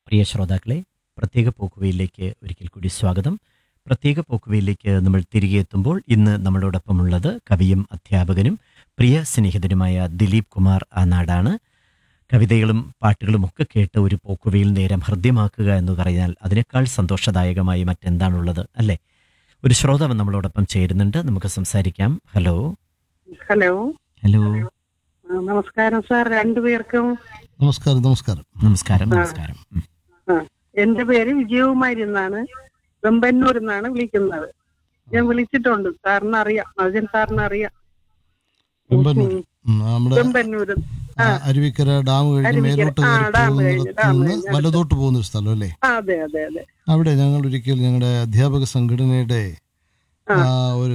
പ്രിയ ശ്രോതാക്കളെ പ്രത്യേക പോക്കുവയിലേക്ക് ഒരിക്കൽ കൂടി സ്വാഗതം പ്രത്യേക പോക്കുവയിലേക്ക് നമ്മൾ തിരികെ എത്തുമ്പോൾ ഇന്ന് നമ്മളോടൊപ്പമുള്ളത് കവിയും അധ്യാപകനും പ്രിയ സ്നേഹിതനുമായ ദിലീപ് കുമാർ ആനാടാണ് കവിതകളും പാട്ടുകളും ഒക്കെ കേട്ട് ഒരു പോക്കുവയിൽ നേരം ഹൃദ്യമാക്കുക എന്ന് പറഞ്ഞാൽ അതിനേക്കാൾ സന്തോഷദായകമായി മറ്റെന്താണുള്ളത് അല്ലേ ഒരു ശ്രോതാവ് നമ്മളോടൊപ്പം ചേരുന്നുണ്ട് നമുക്ക് സംസാരിക്കാം ഹലോ ഹലോ ഹലോ ആ, നമസ്കാരം സാർ രണ്ടുപേർക്കും നമസ്കാരം നമസ്കാരം നമസ്കാരം നമസ്കാരം ഉം. ആ, എന്റെ പേര് വിജയകുമാരി എന്നാണ് വെമ്പന്നൂർ എന്നാണ് വിളിക്കുന്നത് ഞാൻ വിളിച്ചിട്ടുണ്ട് സാറിന് അറിയാം അർജുൻ സാറിന് അറിയാം വെമ്പന്നൂർ ഉം, നമ്മുടെ വെമ്പന്നൂർ ആ, അരുവിക്കര ഡാം കഴിഞ്ഞ് അരുവിക്കര, മേലോട്ട് ആ, കയറി ഡാം കഴിഞ്ഞ്, പോകുന്നിടത്ത് ഡാം നിന്ന് കഴിഞ്ഞ് വലതോട്ട് പോകുന്ന ഒരു സ്ഥലം അല്ലേ അതെ അതെ അതെ അവിടെ ഞങ്ങൾ ഒരിക്കൽ ഞങ്ങളുടെ അധ്യാപക സംഘടനയുടെ ആ. ആ, ഒരു